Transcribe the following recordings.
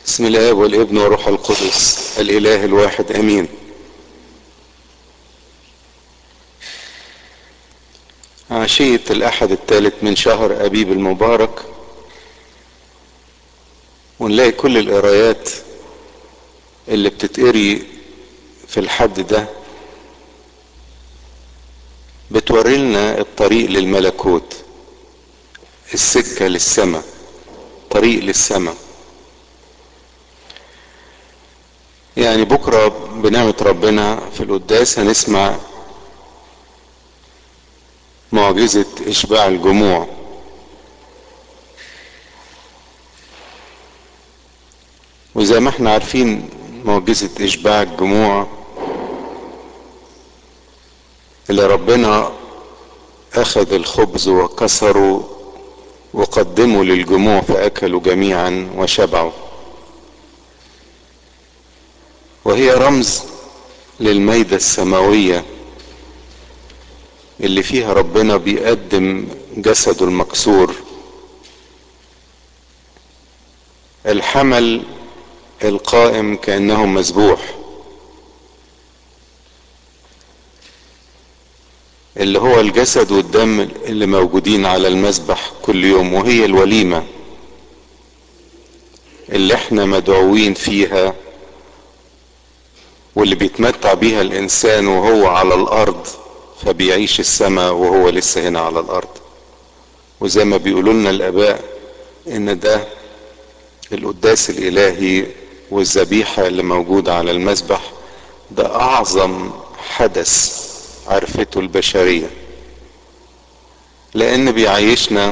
بسم الله والابن والروح القدس الاله الواحد امين عشية الاحد الثالث من شهر ابيب المبارك ونلاقي كل القرايات اللي بتتقري في الحد ده بتوري لنا الطريق للملكوت السكة للسماء طريق للسماء يعني بكرة بنعمة ربنا في القداس هنسمع معجزة إشباع الجموع وزي ما احنا عارفين معجزة إشباع الجموع اللي ربنا أخذ الخبز وكسره وقدمه للجموع فأكلوا جميعا وشبعوا وهي رمز للميدة السماوية اللي فيها ربنا بيقدم جسده المكسور الحمل القائم كأنه مذبوح اللي هو الجسد والدم اللي موجودين على المذبح كل يوم وهي الوليمة اللي احنا مدعوين فيها واللي بيتمتع بيها الانسان وهو على الارض فبيعيش السماء وهو لسه هنا على الارض وزي ما بيقولوا لنا الاباء ان ده القداس الالهي والذبيحة اللي موجودة على المذبح ده اعظم حدث عرفته البشرية لان بيعيشنا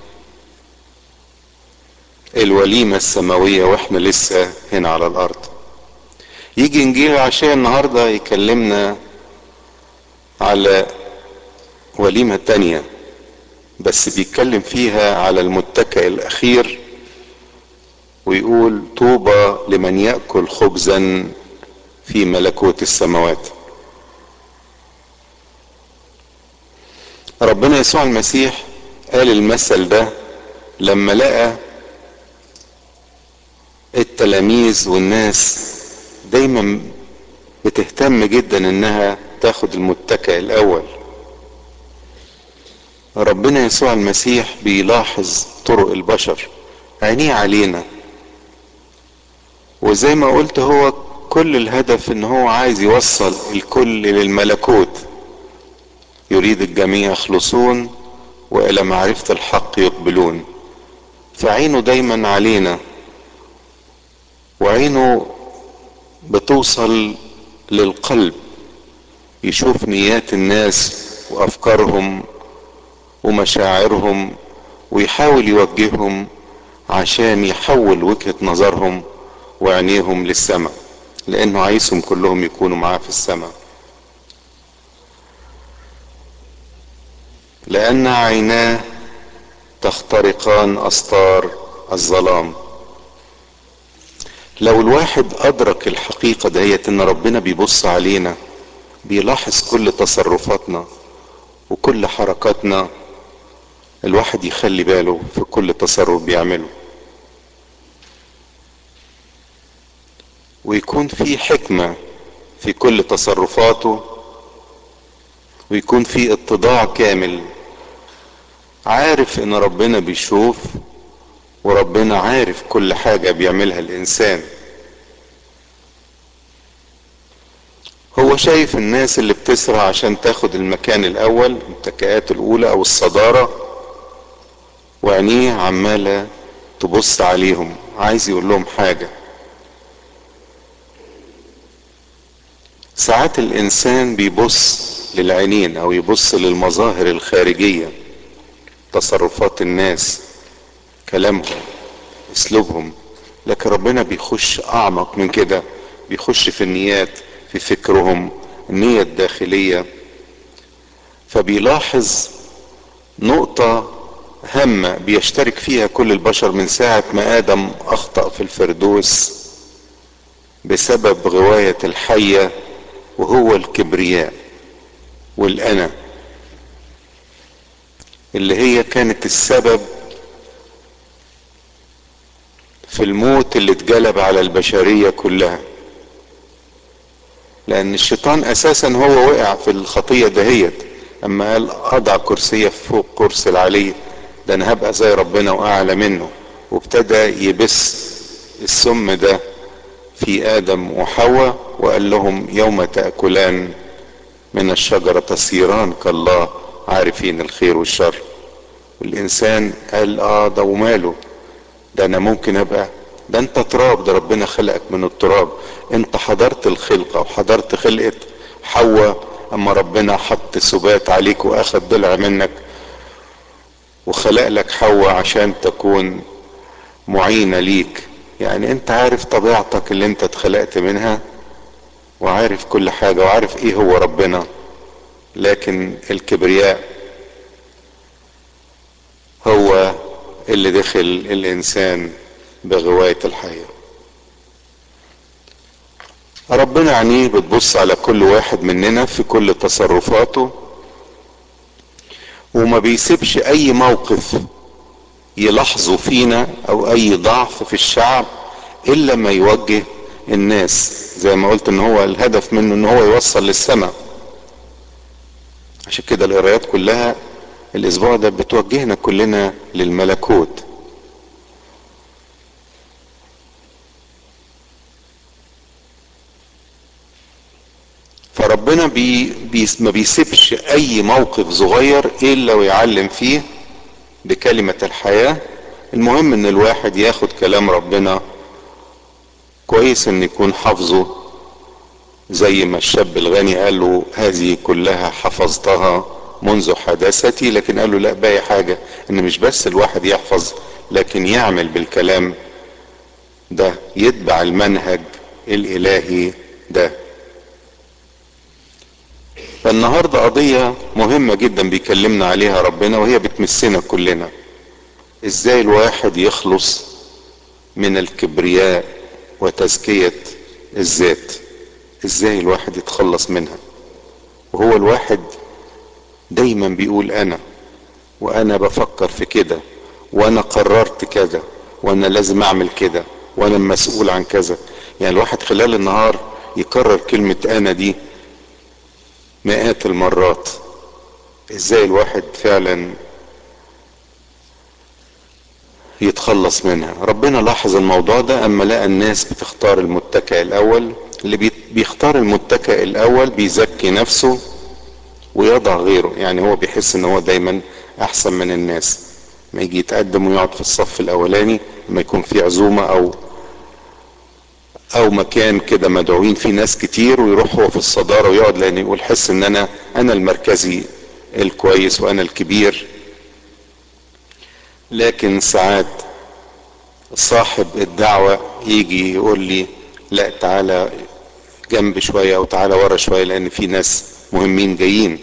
الوليمة السماوية واحنا لسه هنا على الارض يجي انجيل العشاء النهاردة يكلمنا على وليمة تانية بس بيتكلم فيها على المتكئ الاخير ويقول طوبى لمن يأكل خبزا في ملكوت السماوات ربنا يسوع المسيح قال المثل ده لما لقى التلاميذ والناس دايما بتهتم جدا انها تاخد المتكئ الاول ربنا يسوع المسيح بيلاحظ طرق البشر عينيه علينا وزي ما قلت هو كل الهدف ان هو عايز يوصل الكل للملكوت يريد الجميع يخلصون والى معرفة الحق يقبلون فعينه دايما علينا وعينه بتوصل للقلب يشوف نيات الناس وافكارهم ومشاعرهم ويحاول يوجههم عشان يحول وجهة نظرهم وعينيهم للسماء لانه عايزهم كلهم يكونوا معاه في السماء لان عيناه تخترقان استار الظلام لو الواحد ادرك الحقيقة دهيت ان ربنا بيبص علينا بيلاحظ كل تصرفاتنا وكل حركاتنا الواحد يخلي باله في كل تصرف بيعمله ويكون في حكمة في كل تصرفاته ويكون في اتضاع كامل عارف ان ربنا بيشوف وربنا عارف كل حاجة بيعملها الانسان هو شايف الناس اللي بتسرع عشان تاخد المكان الاول المتكئات الاولى او الصدارة وعينيه عمالة تبص عليهم عايز يقول لهم حاجة ساعات الانسان بيبص للعينين او يبص للمظاهر الخارجية تصرفات الناس كلامهم اسلوبهم لكن ربنا بيخش اعمق من كده بيخش في النيات في فكرهم النية الداخلية فبيلاحظ نقطة هامة بيشترك فيها كل البشر من ساعة ما آدم أخطأ في الفردوس بسبب غواية الحية وهو الكبرياء والأنا اللي هي كانت السبب في الموت اللي اتجلب على البشرية كلها لان الشيطان اساسا هو وقع في الخطية دهيت اما قال اضع كرسية فوق كرسي العلي ده انا هبقى زي ربنا واعلى منه وابتدى يبث السم ده في ادم وحواء وقال لهم يوم تاكلان من الشجره تصيران كالله عارفين الخير والشر والانسان قال اه ده وماله ده انا ممكن ابقى ده انت تراب ده ربنا خلقك من التراب انت حضرت الخلقه وحضرت خلقه حواء اما ربنا حط سبات عليك واخد ضلع منك وخلق لك حواء عشان تكون معينة ليك يعني انت عارف طبيعتك اللي انت اتخلقت منها وعارف كل حاجة وعارف ايه هو ربنا لكن الكبرياء هو اللي دخل الانسان بغواية الحياة ربنا عينيه بتبص على كل واحد مننا في كل تصرفاته وما بيسيبش اي موقف يلاحظوا فينا او اي ضعف في الشعب الا ما يوجه الناس زي ما قلت ان هو الهدف منه ان هو يوصل للسماء عشان كده القرايات كلها الاسبوع ده بتوجهنا كلنا للملكوت فربنا بي بي ما بيسيبش اي موقف صغير الا ويعلم فيه بكلمة الحياة المهم ان الواحد ياخد كلام ربنا كويس ان يكون حافظه زي ما الشاب الغني قال له هذه كلها حفظتها منذ حداثتي لكن قال له لا باقي حاجة ان مش بس الواحد يحفظ لكن يعمل بالكلام ده يتبع المنهج الالهي ده فالنهاردة قضية مهمة جدا بيكلمنا عليها ربنا وهي بتمسنا كلنا ازاي الواحد يخلص من الكبرياء وتزكية الذات ازاي الواحد يتخلص منها وهو الواحد دايما بيقول انا وانا بفكر في كده وانا قررت كذا وانا لازم اعمل كده وانا مسؤول عن كذا يعني الواحد خلال النهار يكرر كلمة انا دي مئات المرات ازاي الواحد فعلا يتخلص منها ربنا لاحظ الموضوع ده اما لقى الناس بتختار المتكئ الاول اللي بيختار المتكئ الاول بيزكي نفسه ويضع غيره يعني هو بيحس ان هو دايما احسن من الناس ما يجي يتقدم ويقعد في الصف الاولاني لما يكون في عزومة او او مكان كده مدعوين فيه ناس كتير ويروح هو في الصدارة ويقعد لان يقول حس ان انا انا المركزي الكويس وانا الكبير لكن ساعات صاحب الدعوة يجي يقول لي لا تعالى جنب شوية او تعالى ورا شوية لان في ناس مهمين جايين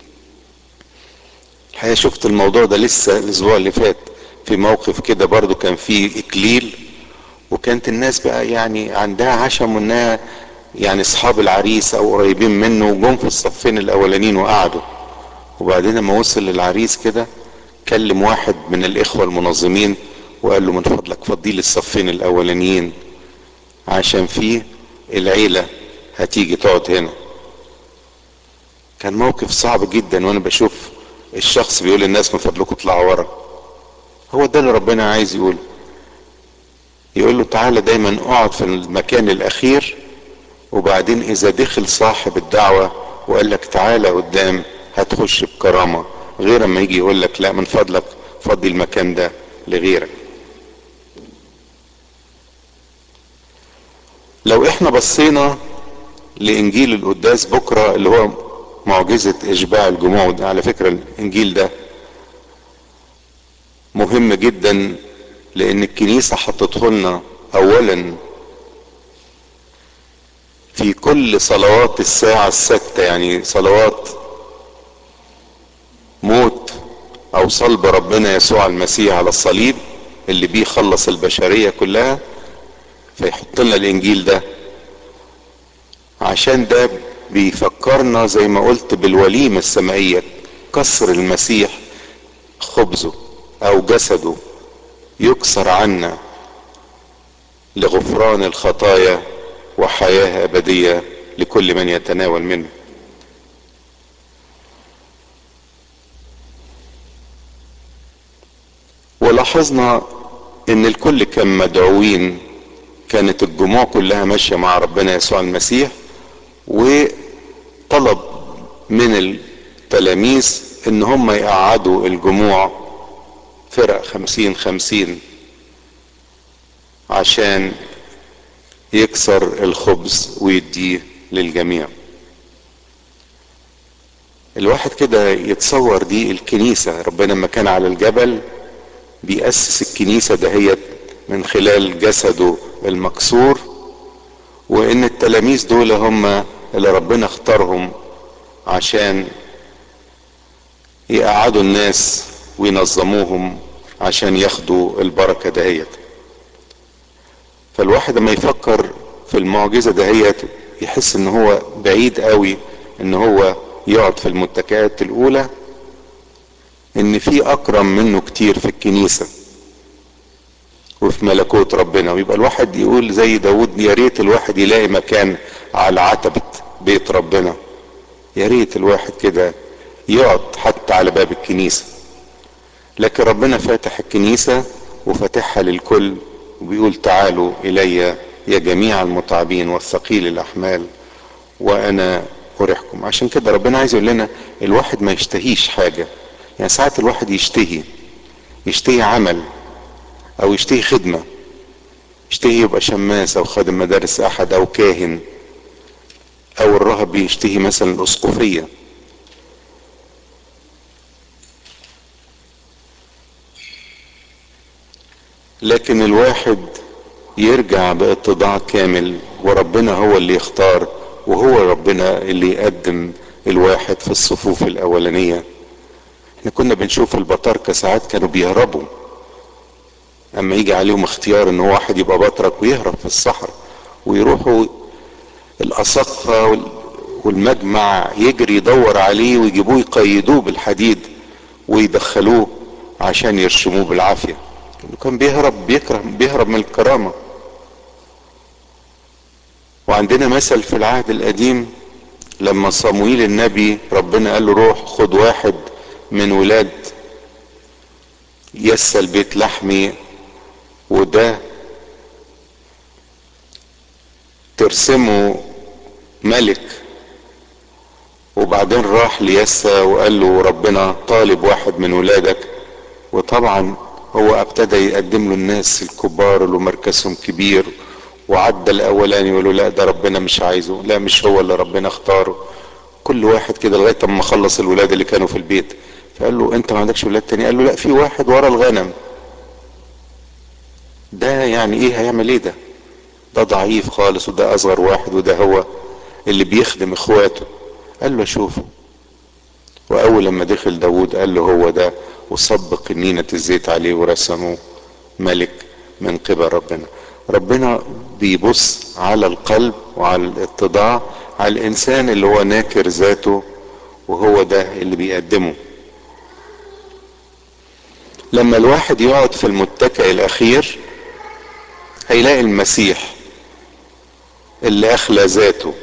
الحقيقة شفت الموضوع ده لسه الاسبوع اللي فات في موقف كده برضو كان فيه اكليل وكانت الناس بقى يعني عندها عشم انها يعني اصحاب العريس او قريبين منه وجم في الصفين الاولانيين وقعدوا وبعدين لما وصل للعريس كده كلم واحد من الاخوة المنظمين وقال له من فضلك فضي لي الصفين الاولانيين عشان فيه العيلة هتيجي تقعد هنا كان موقف صعب جدا وانا بشوف الشخص بيقول للناس من فضلكم اطلعوا ورا هو ده اللي ربنا عايز يقوله يقول له تعالى دايما اقعد في المكان الاخير وبعدين اذا دخل صاحب الدعوة وقال لك تعالى قدام هتخش بكرامة غير اما يجي يقول لك لا من فضلك فضي المكان ده لغيرك لو احنا بصينا لانجيل القداس بكرة اللي هو معجزة اشباع الجموع ده على فكرة الانجيل ده مهم جدا لان الكنيسة حطته لنا اولا في كل صلوات الساعة الستة يعني صلوات موت او صلب ربنا يسوع المسيح على الصليب اللي بيه خلص البشرية كلها فيحط لنا الانجيل ده عشان ده بيفكرنا زي ما قلت بالوليمة السمائية كسر المسيح خبزه او جسده يكسر عنا لغفران الخطايا وحياة أبدية لكل من يتناول منه ولاحظنا ان الكل كان مدعوين كانت الجموع كلها ماشية مع ربنا يسوع المسيح وطلب من التلاميذ ان هم يقعدوا الجموع فرق خمسين خمسين عشان يكسر الخبز ويديه للجميع الواحد كده يتصور دي الكنيسة ربنا لما كان على الجبل بيأسس الكنيسة دهيت من خلال جسده المكسور وان التلاميذ دول هم اللي ربنا اختارهم عشان يقعدوا الناس وينظموهم عشان ياخدوا البركة دهيت فالواحد لما يفكر في المعجزة دهيت يحس ان هو بعيد قوي ان هو يقعد في المتكئات الاولى ان في اكرم منه كتير في الكنيسة وفي ملكوت ربنا ويبقى الواحد يقول زي داود يا ريت الواحد يلاقي مكان على عتبة بيت ربنا يا ريت الواحد كده يقعد حتى على باب الكنيسة لكن ربنا فاتح الكنيسة وفاتحها للكل وبيقول تعالوا الي يا جميع المتعبين والثقيل الاحمال وانا اريحكم عشان كده ربنا عايز يقول لنا الواحد ما يشتهيش حاجة يعني ساعات الواحد يشتهي يشتهي عمل او يشتهي خدمة يشتهي يبقى شماس او خادم مدارس احد او كاهن او الراهب بيشتهي مثلا الاسقفية لكن الواحد يرجع باتضاع كامل وربنا هو اللي يختار وهو ربنا اللي يقدم الواحد في الصفوف الاولانية احنا كنا بنشوف البطاركة ساعات كانوا بيهربوا اما يجي عليهم اختيار ان هو واحد يبقى بطرك ويهرب في الصحراء ويروحوا الاساقفة والمجمع يجري يدور عليه ويجيبوه يقيدوه بالحديد ويدخلوه عشان يرشموه بالعافية كان بيهرب بيكره بيهرب من الكرامة وعندنا مثل في العهد القديم لما صمويل النبي ربنا قال له روح خد واحد من ولاد يسل بيت لحمي وده ترسمه ملك وبعدين راح ليسا وقال له ربنا طالب واحد من ولادك وطبعا هو ابتدى يقدم له الناس الكبار اللي مركزهم كبير وعدى الاولاني يقول له لا ده ربنا مش عايزه لا مش هو اللي ربنا اختاره كل واحد كده لغايه اما خلص الولاد اللي كانوا في البيت فقال له انت ما عندكش ولاد تاني قال له لا في واحد ورا الغنم ده يعني ايه هيعمل ايه ده ده ضعيف خالص وده اصغر واحد وده هو اللي بيخدم اخواته قال له شوفه واول لما دخل داود قال له هو ده وصب قنينة الزيت عليه ورسمه ملك من قبل ربنا ربنا بيبص على القلب وعلى الاتضاع على الانسان اللي هو ناكر ذاته وهو ده اللي بيقدمه لما الواحد يقعد في المتكئ الاخير هيلاقي المسيح اللي اخلى ذاته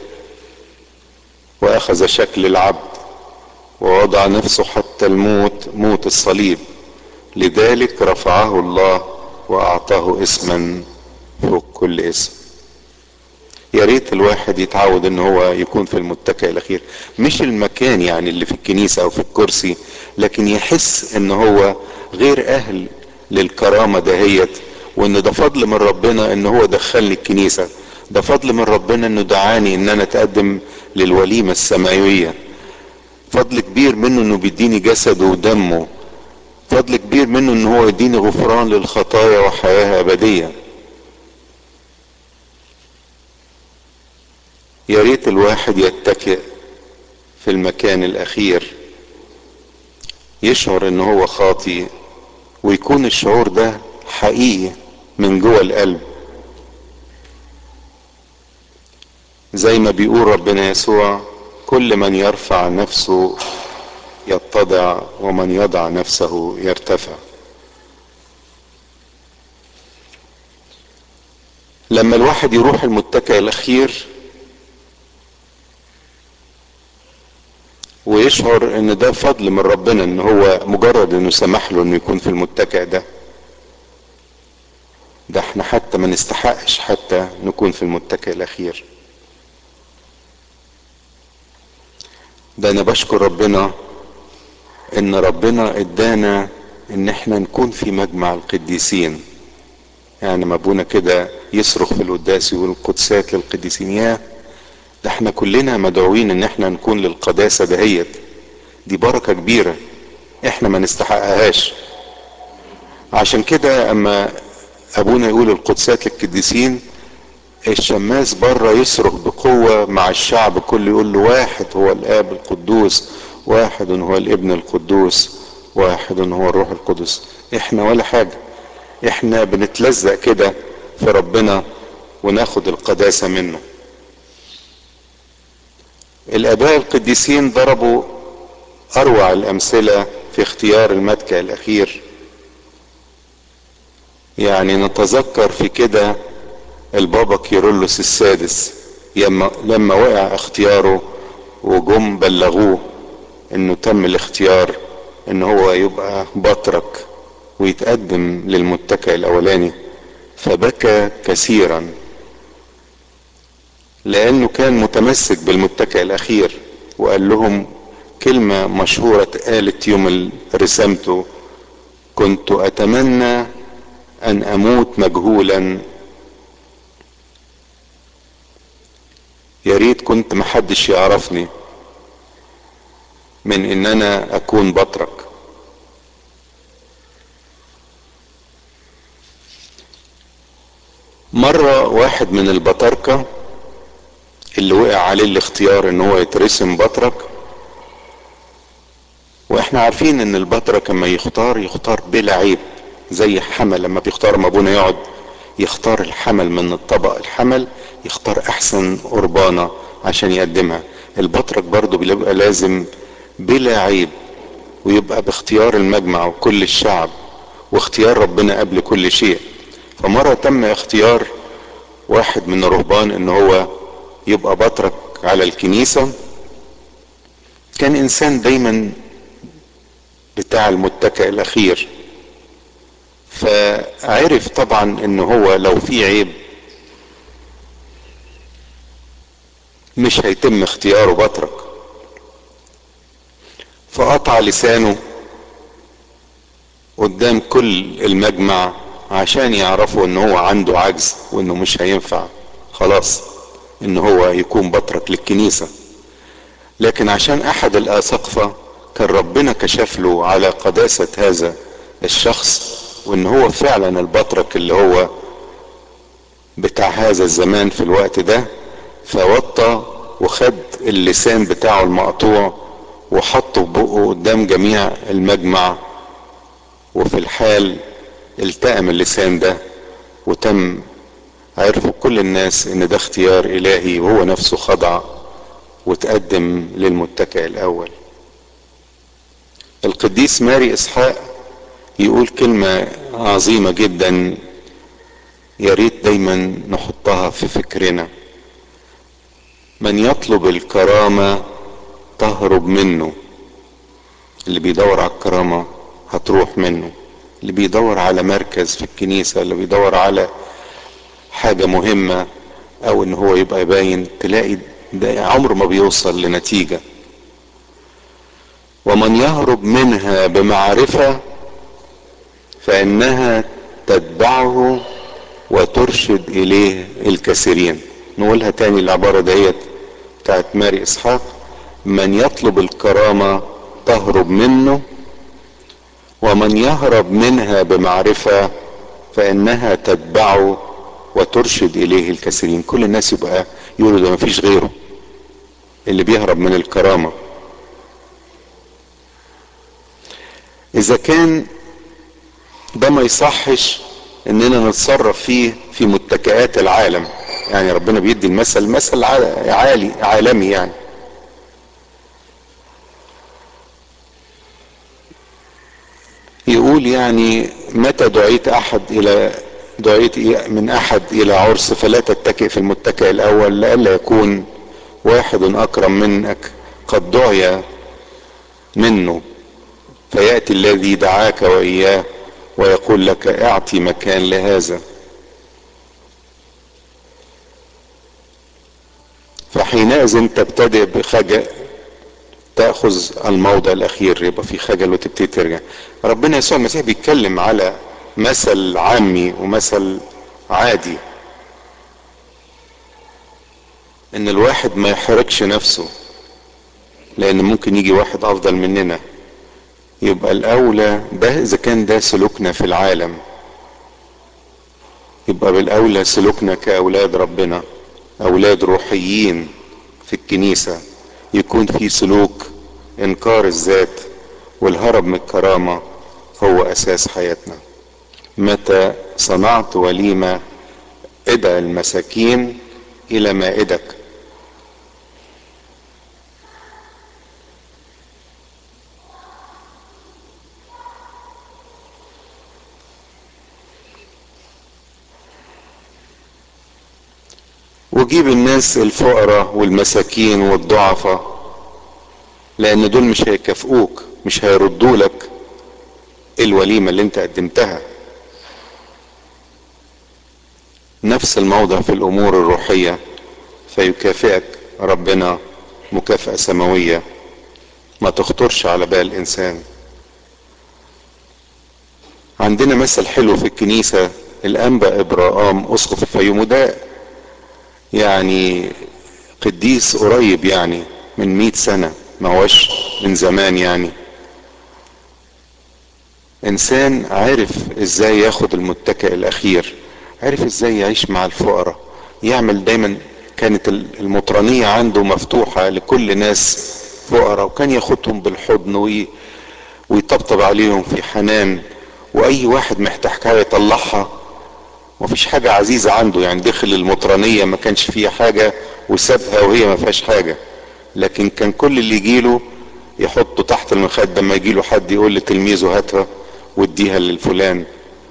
واخذ شكل العبد ووضع نفسه حتى الموت موت الصليب لذلك رفعه الله واعطاه اسما فوق كل اسم يا ريت الواحد يتعود ان هو يكون في المتكئ الاخير مش المكان يعني اللي في الكنيسة او في الكرسي لكن يحس ان هو غير اهل للكرامة دهيت وان ده فضل من ربنا ان هو دخلني الكنيسة ده فضل من ربنا انه دعاني ان انا اتقدم للوليمة السماوية فضل كبير منه انه بيديني جسده ودمه فضل كبير منه ان هو يديني غفران للخطايا وحياة ابدية يا ريت الواحد يتكئ في المكان الاخير يشعر ان هو خاطي ويكون الشعور ده حقيقي من جوه القلب زي ما بيقول ربنا يسوع كل من يرفع نفسه يتضع ومن يضع نفسه يرتفع لما الواحد يروح المتكئ الاخير ويشعر ان ده فضل من ربنا ان هو مجرد انه سمح له انه يكون في المتكئ ده ده احنا حتى ما نستحقش حتى نكون في المتكئ الاخير ده انا بشكر ربنا ان ربنا ادانا ان احنا نكون في مجمع القديسين يعني ما ابونا كده يصرخ في القداس يقول القدسات للقديسين يا ده احنا كلنا مدعوين ان احنا نكون للقداسة دهيت دي بركة كبيرة احنا ما نستحقهاش عشان كده اما ابونا يقول القدسات للقديسين الشماس بره يصرخ بقوة مع الشعب كله يقول له واحد هو الاب القدوس واحد هو الابن القدوس واحد هو الروح القدس احنا ولا حاجة احنا بنتلزق كده في ربنا وناخد القداسة منه الاباء القديسين ضربوا اروع الامثلة في اختيار المتكئ الاخير يعني نتذكر في كده البابا كيرلس السادس لما لما وقع اختياره وجم بلغوه انه تم الاختيار ان هو يبقى بطرك ويتقدم للمتكئ الاولاني فبكى كثيرا لانه كان متمسك بالمتكئ الاخير وقال لهم كلمة مشهورة اتقالت يوم رسامته كنت اتمنى ان اموت مجهولا يا ريت كنت محدش يعرفني من ان انا اكون بطرك مرة واحد من البطاركة اللي وقع عليه الاختيار ان هو يترسم بطرك واحنا عارفين ان البطرك لما يختار يختار بلا عيب زي حمل لما بيختار ما ابونا يقعد يختار الحمل من الطبق الحمل يختار احسن قربانة عشان يقدمها البطرك برضو بيبقى لازم بلا عيب ويبقى باختيار المجمع وكل الشعب واختيار ربنا قبل كل شيء فمرة تم اختيار واحد من الرهبان ان هو يبقى بطرك على الكنيسة كان انسان دايما بتاع المتكئ الاخير فعرف طبعا ان هو لو في عيب مش هيتم اختياره بطرك فقطع لسانه قدام كل المجمع عشان يعرفوا ان هو عنده عجز وانه مش هينفع خلاص ان هو يكون بطرك للكنيسة لكن عشان احد الاسقفة كان ربنا كشف له على قداسة هذا الشخص وان هو فعلا البطرك اللي هو بتاع هذا الزمان في الوقت ده فوطى وخد اللسان بتاعه المقطوع وحطه في بقه قدام جميع المجمع وفي الحال التأم اللسان ده وتم عرفوا كل الناس ان ده اختيار الهي وهو نفسه خضع وتقدم للمتكئ الاول القديس ماري اسحاق يقول كلمة عظيمة جدا يا ريت دايما نحطها في فكرنا من يطلب الكرامة تهرب منه اللي بيدور على الكرامة هتروح منه اللي بيدور على مركز في الكنيسة اللي بيدور على حاجة مهمة او ان هو يبقى باين تلاقي ده عمره ما بيوصل لنتيجة ومن يهرب منها بمعرفة فانها تتبعه وترشد اليه الكثيرين نقولها تاني العبارة ديت بتاعت ماري اسحاق من يطلب الكرامة تهرب منه ومن يهرب منها بمعرفة فانها تتبعه وترشد اليه الكثيرين كل الناس يبقى يقولوا ده مفيش غيره اللي بيهرب من الكرامة اذا كان ده ما يصحش اننا نتصرف فيه في متكئات العالم يعني ربنا بيدي المثل مثل عالي عالمي يعني يقول يعني متى دعيت احد الى دعيت من احد الى عرس فلا تتكئ في المتكئ الاول لئلا يكون واحد اكرم منك قد دعي منه فياتي الذي دعاك واياه ويقول لك اعطي مكان لهذا فحينئذ تبتدئ بخجل تاخذ الموضع الاخير يبقى في خجل وتبتدي ترجع ربنا يسوع المسيح بيتكلم على مثل عامي ومثل عادي ان الواحد ما يحركش نفسه لان ممكن يجي واحد افضل مننا يبقى الاولى ده اذا كان ده سلوكنا في العالم يبقى بالاولى سلوكنا كاولاد ربنا اولاد روحيين في الكنيسة يكون في سلوك انكار الذات والهرب من الكرامة هو اساس حياتنا متى صنعت وليمة ادع المساكين الى مائدك وجيب الناس الفقراء والمساكين والضعفاء لان دول مش هيكافئوك مش هيردوا لك الوليمة اللي انت قدمتها نفس الموضع في الامور الروحية فيكافئك ربنا مكافأة سماوية ما تخطرش على بال الانسان عندنا مثل حلو في الكنيسة الانبا ابراهام اسقف الفيوم وده يعني قديس قريب يعني من مئة سنة ما هوش من زمان يعني انسان عارف ازاي ياخد المتكئ الاخير عارف ازاي يعيش مع الفقراء يعمل دايما كانت المطرانية عنده مفتوحة لكل ناس فقراء وكان ياخدهم بالحضن وي ويطبطب عليهم في حنان واي واحد محتاج حاجة يطلعها مفيش حاجة عزيزة عنده يعني دخل المطرانية ما كانش فيها حاجة وسابها وهي ما فيهاش حاجة لكن كان كل اللي يجيله يحطه تحت المخدة لما يجيله حد يقول لتلميذه هاتها واديها للفلان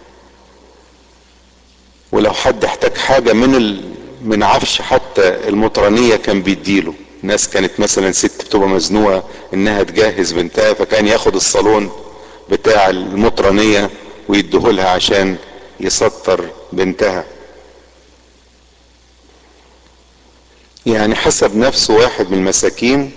ولو حد احتاج حاجة من ال... من عفش حتى المطرانية كان بيديله ناس كانت مثلا ست بتبقى مزنوقة انها تجهز بنتها فكان ياخد الصالون بتاع المطرانية ويديهولها عشان يسطر بنتها يعني حسب نفسه واحد من المساكين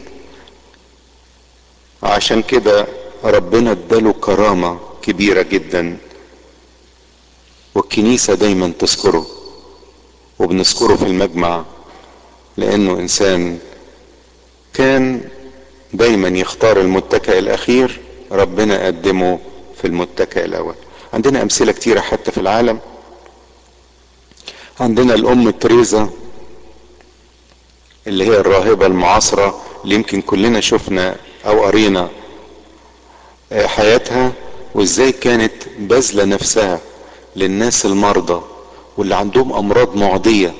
عشان كده ربنا اداله كرامة كبيرة جدا والكنيسة دايما تذكره وبنذكره في المجمع لانه انسان كان دايما يختار المتكئ الاخير ربنا قدمه في المتكئ الاول عندنا امثلة كتيرة حتى في العالم عندنا الام تريزا اللي هي الراهبة المعاصرة اللي يمكن كلنا شفنا او قرينا حياتها وازاي كانت باذلة نفسها للناس المرضى واللي عندهم امراض معدية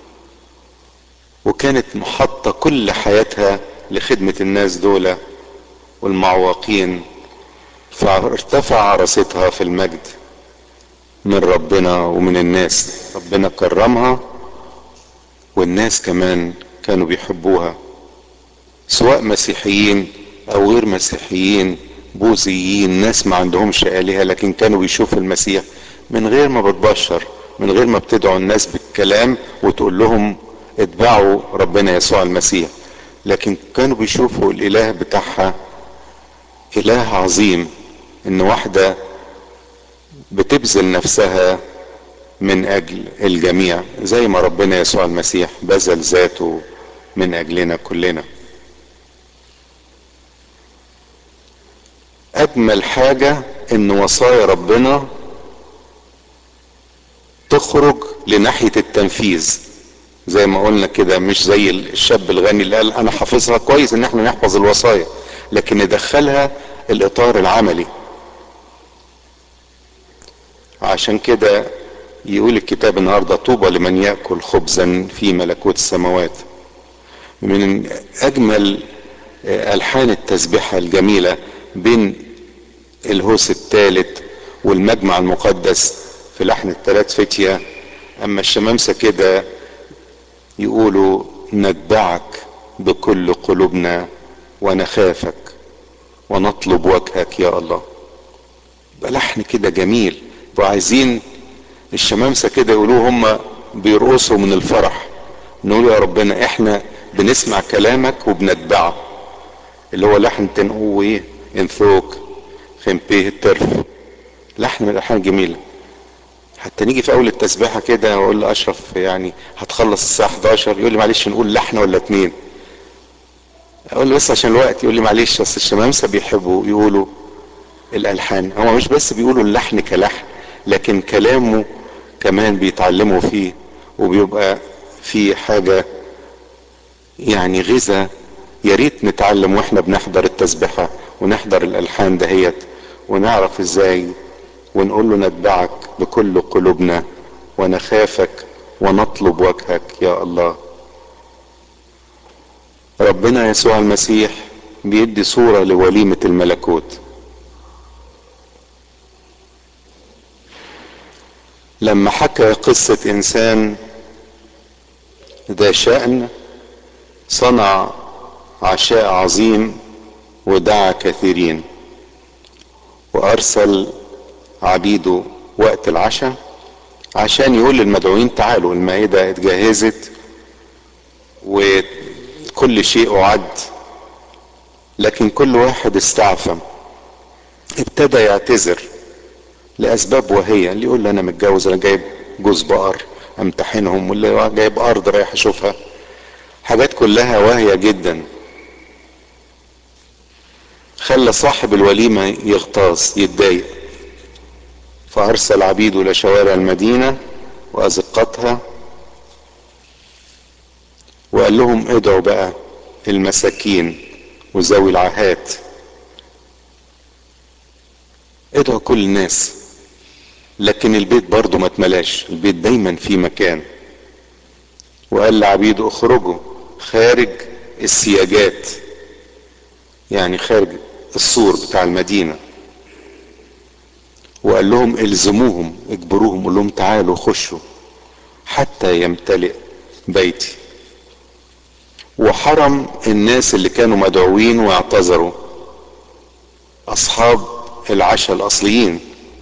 وكانت محطة كل حياتها لخدمة الناس دول والمعوقين فارتفع راستها في المجد من ربنا ومن الناس ربنا كرمها والناس كمان كانوا بيحبوها سواء مسيحيين او غير مسيحيين بوذيين ناس ما عندهمش آلهة لكن كانوا بيشوفوا المسيح من غير ما بتبشر من غير ما بتدعو الناس بالكلام وتقول لهم اتبعوا ربنا يسوع المسيح لكن كانوا بيشوفوا الاله بتاعها اله عظيم ان واحدة بتبذل نفسها من اجل الجميع زي ما ربنا يسوع المسيح بذل ذاته من اجلنا كلنا اجمل حاجة ان وصايا ربنا تخرج لناحية التنفيذ زي ما قلنا كده مش زي الشاب الغني اللي قال انا حافظها كويس ان احنا نحفظ الوصايا لكن ندخلها الاطار العملي عشان كده يقول الكتاب النهاردة طوبى لمن يأكل خبزا في ملكوت السماوات من اجمل الحان التسبيحة الجميلة بين الهوس الثالث والمجمع المقدس في في لحن التلات فتية اما الشمامسة كده يقولوا نتبعك بكل قلوبنا ونخافك ونطلب وجهك يا الله يبقى لحن كده جميل وعايزين الشمامسة كده يقولوا هم بيرقصوا من الفرح نقول يا ربنا احنا بنسمع كلامك وبنتبعه اللي هو لحن تنقو ايه انثوك خمبيه الترف لحن من الالحان الجميله حتى نيجي في اول التسبيحه كده واقول لاشرف يعني هتخلص الساعه 11 يقول لي معلش نقول لحن ولا اتنين اقول له بس عشان الوقت يقول لي معلش اصل الشمامسه بيحبوا يقولوا الالحان هو مش بس بيقولوا اللحن كلحن لكن كلامه كمان بيتعلموا فيه وبيبقى في حاجه يعني غذاء يا ريت نتعلم واحنا بنحضر التسبيحه ونحضر الالحان دهيت ونعرف ازاي ونقول له نتبعك بكل قلوبنا ونخافك ونطلب وجهك يا الله ربنا يسوع المسيح بيدي صورة لوليمة الملكوت لما حكى قصة انسان ذا شأن صنع عشاء عظيم ودعا كثيرين وارسل عبيده وقت العشاء عشان يقول للمدعوين تعالوا المائدة اتجهزت وكل شيء أعد لكن كل واحد استعفى ابتدى يعتذر لأسباب وهي اللي يقول لي أنا متجوز أنا جايب جوز بقر أمتحنهم واللي جايب أرض رايح أشوفها حاجات كلها واهية جدا خلى صاحب الوليمة يغتاظ يتضايق فأرسل عبيده إلى شوارع المدينة وأزقتها وقال لهم ادعوا بقى المساكين وذوي العاهات ادعوا كل الناس لكن البيت برضه ما اتملاش البيت دايما في مكان وقال لعبيده اخرجوا خارج السياجات يعني خارج السور بتاع المدينه وقال لهم الزموهم اجبروهم قول لهم تعالوا خشوا حتى يمتلئ بيتي وحرم الناس اللي كانوا مدعوين واعتذروا اصحاب العشاء الاصليين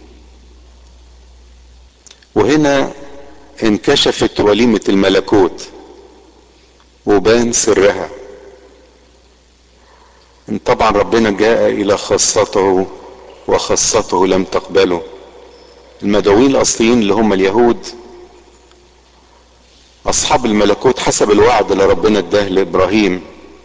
وهنا انكشفت وليمة الملكوت وبان سرها طبعا ربنا جاء الى خاصته وخاصته لم تقبله المدعوين الاصليين اللي هم اليهود اصحاب الملكوت حسب الوعد اللي ربنا اداه لابراهيم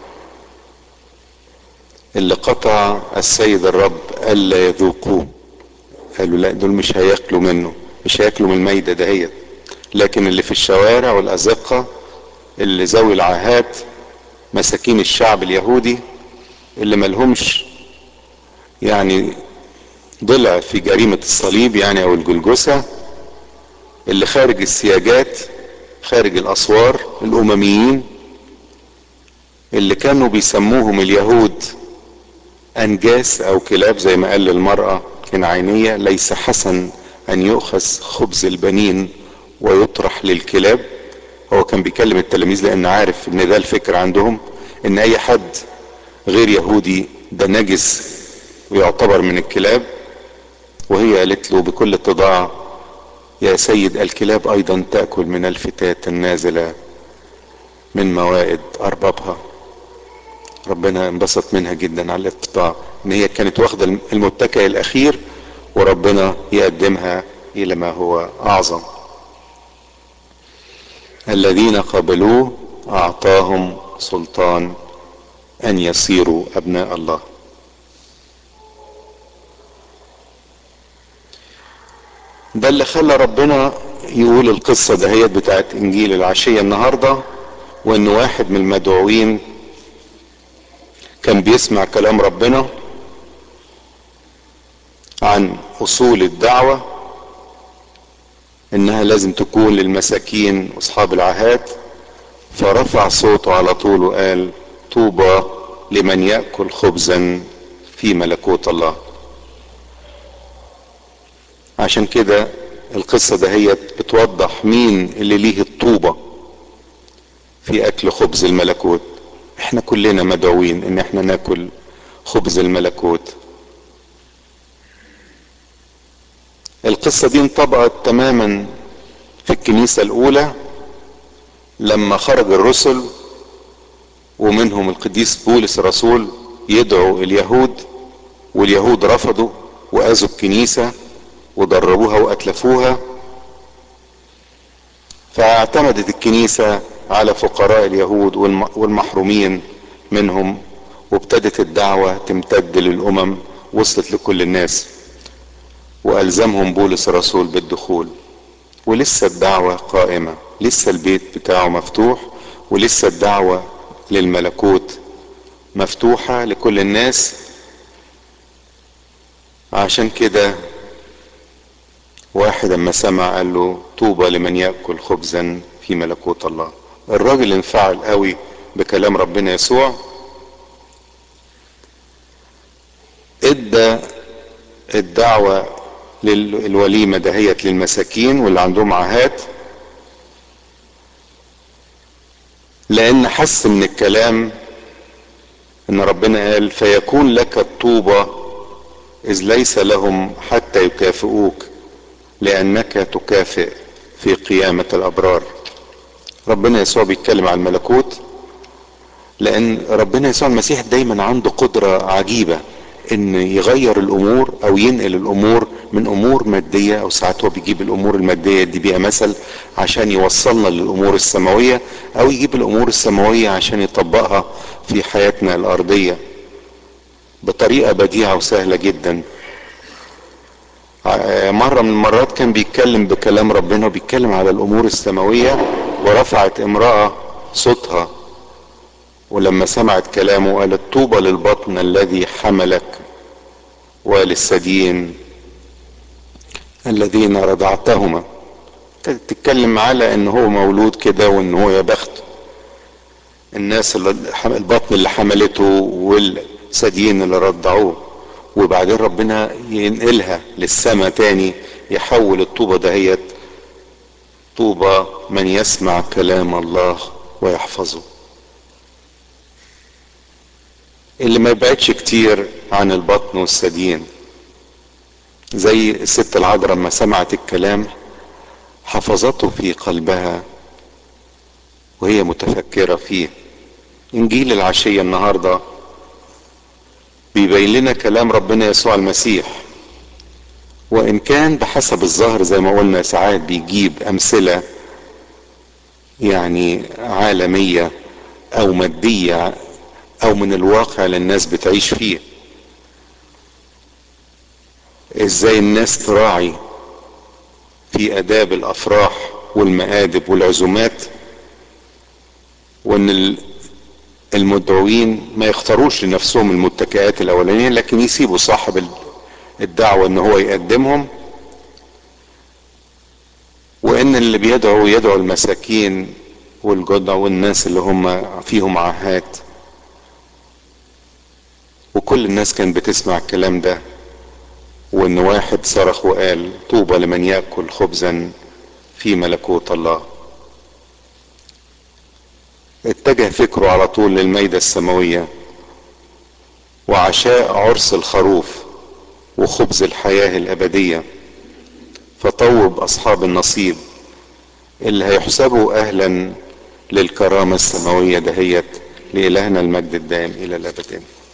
اللي قطع السيد الرب الا يذوقوه قالوا لا دول مش هياكلوا منه مش هياكلوا من الميدة دهيت لكن اللي في الشوارع والازقة اللي ذوي العاهات مساكين الشعب اليهودي اللي ملهمش يعني ضلع في جريمة الصليب يعني او الجلجسة اللي خارج السياجات خارج الاسوار الامميين اللي كانوا بيسموهم اليهود انجاس او كلاب زي ما قال للمرأة كنعينية ليس حسن ان يؤخذ خبز البنين ويطرح للكلاب هو كان بيكلم التلاميذ لان عارف ان ده الفكر عندهم ان اي حد غير يهودي ده نجس ويعتبر من الكلاب وهي قالت له بكل اتضاع يا سيد الكلاب ايضا تاكل من الفتات النازله من موائد اربابها ربنا انبسط منها جدا على الاتضاع ان هي كانت واخده المتكئ الاخير وربنا يقدمها الى ما هو اعظم الذين قبلوه اعطاهم سلطان ان يصيروا ابناء الله ده اللي خلى ربنا يقول القصة دهيت بتاعت انجيل العشية النهاردة وان واحد من المدعوين كان بيسمع كلام ربنا عن اصول الدعوة انها لازم تكون للمساكين واصحاب العهات فرفع صوته على طول وقال طوبى لمن يأكل خبزا في ملكوت الله عشان كده القصة دهيت بتوضح مين اللي ليه الطوبة في اكل خبز الملكوت احنا كلنا مدعوين ان احنا ناكل خبز الملكوت القصة دي انطبقت تماما في الكنيسة الاولى لما خرج الرسل ومنهم القديس بولس الرسول يدعو اليهود واليهود رفضوا واذوا الكنيسة وضربوها واتلفوها فاعتمدت الكنيسة على فقراء اليهود والمحرومين منهم وابتدت الدعوة تمتد للأمم وصلت لكل الناس وألزمهم بولس الرسول بالدخول ولسه الدعوة قائمة لسه البيت بتاعه مفتوح ولسه الدعوة للملكوت مفتوحة لكل الناس عشان كده واحد اما سمع قال له طوبى لمن يأكل خبزا في ملكوت الله الراجل انفعل قوي بكلام ربنا يسوع ادى الدعوة للوليمة دهيت للمساكين واللي عندهم عهات لان حس من الكلام ان ربنا قال فيكون لك الطوبة اذ ليس لهم حتى يكافئوك لانك تكافئ في قيامة الابرار ربنا يسوع بيتكلم عن الملكوت لان ربنا يسوع المسيح دايما عنده قدرة عجيبة ان يغير الامور او ينقل الامور من امور مادية او ساعات هو بيجيب الامور المادية دي بيها مثل عشان يوصلنا للامور السماوية او يجيب الامور السماوية عشان يطبقها في حياتنا الارضية بطريقة بديعة وسهلة جدا مرة من المرات كان بيتكلم بكلام ربنا وبيتكلم على الامور السماوية ورفعت امرأة صوتها ولما سمعت كلامه قالت طوبى للبطن الذي حملك وللثديين الذين رضعتهما تتكلم على ان هو مولود كده وان هو يا بخت الناس اللي البطن اللي حملته والثديين اللي رضعوه وبعدين ربنا ينقلها للسماء تاني يحول الطوبة دهيت طوبى من يسمع كلام الله ويحفظه اللي ما يبعدش كتير عن البطن والثديين زي الست العذراء لما سمعت الكلام حفظته في قلبها وهي متفكرة فيه انجيل العشية النهاردة بيبين لنا كلام ربنا يسوع المسيح وان كان بحسب الظاهر زي ما قلنا ساعات بيجيب امثلة يعني عالمية او مادية او من الواقع اللي الناس بتعيش فيه ازاي الناس تراعي في اداب الافراح والمآدب والعزومات وان المدعوين ما يختاروش لنفسهم المتكئات الاولانية لكن يسيبوا صاحب الدعوة ان هو يقدمهم وان اللي بيدعو يدعو المساكين والجدع والناس اللي هم فيهم عاهات وكل الناس كانت بتسمع الكلام ده وان واحد صرخ وقال طوبى لمن ياكل خبزا في ملكوت الله اتجه فكره على طول للميدة السماوية وعشاء عرس الخروف وخبز الحياة الأبدية فطوب أصحاب النصيب اللي هيحسبوا أهلا للكرامة السماوية دهيت لإلهنا المجد الدائم إلى الأبد